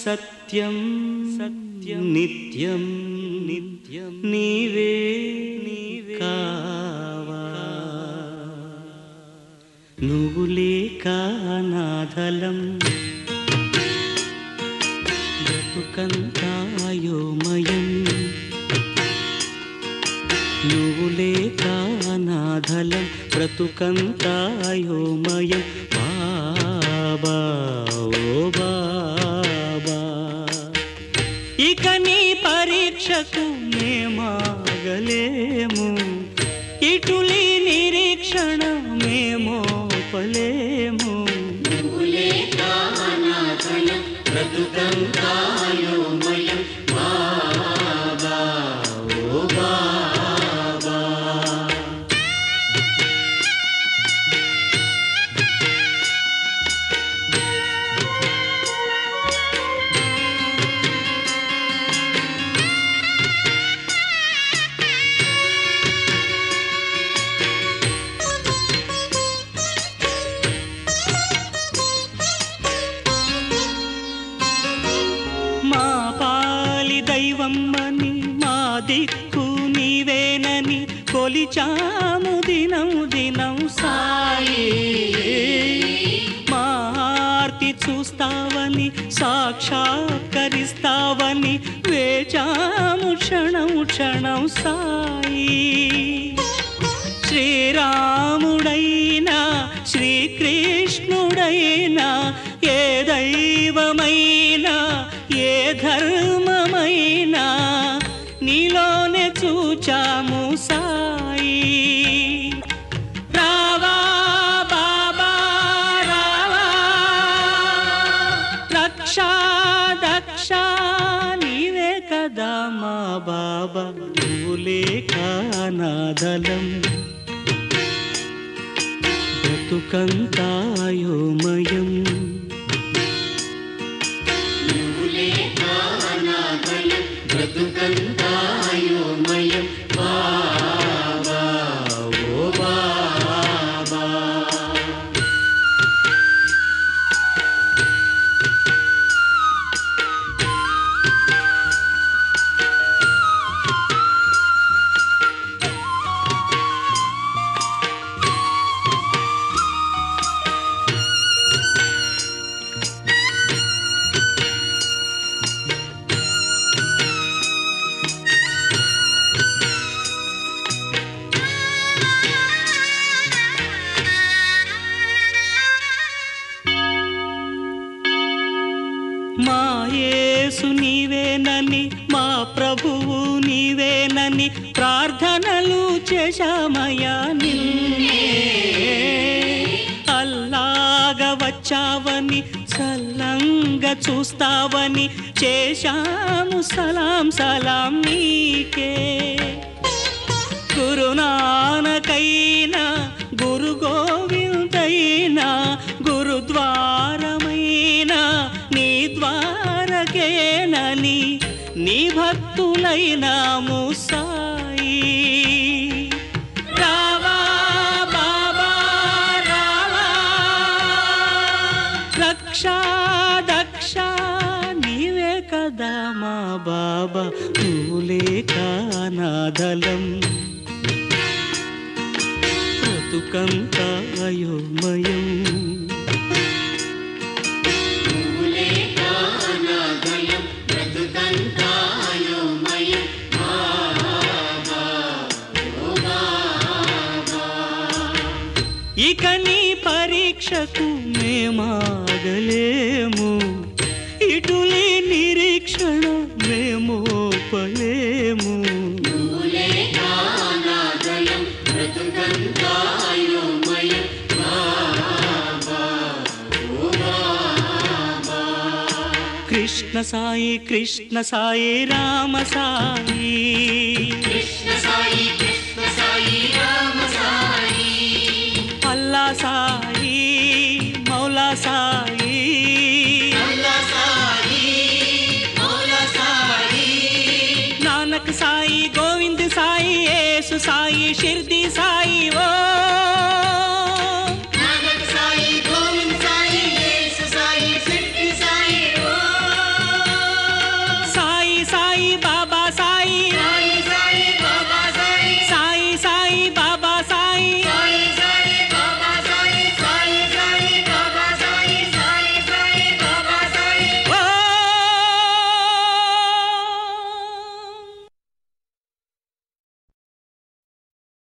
సత్యం సత్యం నిత్యం నిత్యం నీవే నీవే కావా నువ్వు లేక నాథలం బ్రతుకంతాయోమయం నువ్వు లేక నాథలం బ్రతుకంతాయోమయం బాబా ఓ బాబా ఇక నీ పరీక్షకు మేమాగలేము ఇటులి నిరీక్షణ మేమోపలేము మా పాలి దైవమ్మని మా దిక్కు నీవేనని కొలిచాము దినం దినం సాయి మా ఆర్తి చూస్తావని సాక్షాత్కరిస్తావని వేచాము క్షణం క్షణం సాయి శ్రీరాముడైనా శ్రీకృష్ణుడైనా ఏ దైవమైనా ఏ ధర్మమైనా నీలోనే చూచాము సాయి రావా బాబా రావా రక్షా దక్ష నీవే కదా మా బాబా నువ్వు లేక నాదలం బ్రతుకంతాయోమయం బ్రతుకంతాయోమయం బాబా ఓ బాబా మా యేసు నీవేనని మా ప్రభువు నీవేనని ప్రార్థనలు చేశామయ్యా నిన్నే అల్లాగా వచ్చావని చల్లంగా చూస్తావని చేశాము సలాం సలాం నీకే గురునానకైనా గురు గోవిందైనా గురుద్వారమైనా నీ ద్వారకేనని నీ భక్తులైనాము సాయి రావా బాబా రావా రక్షా దక్ష నీవే కదా మా బాబా నువ్వు లేక నాదలం బ్రతుకంతా అయోమయం ఇక నీ పరీక్షకు మేమాగలేము ఇటులి నిరీక్షణ మేమోపలేము కృష్ణ సాయి కృష్ణ సాయి రామ సాయి కృష్ణ సాయి కృష్ణ సాయి రామ సాయి అల్లా సాయి మౌలా సాయి అల్లా సాయి మౌలా సాయి నానక్ సాయి గోవింద్ సాయి యేసు సాయి షిర్ది సాయి ఓ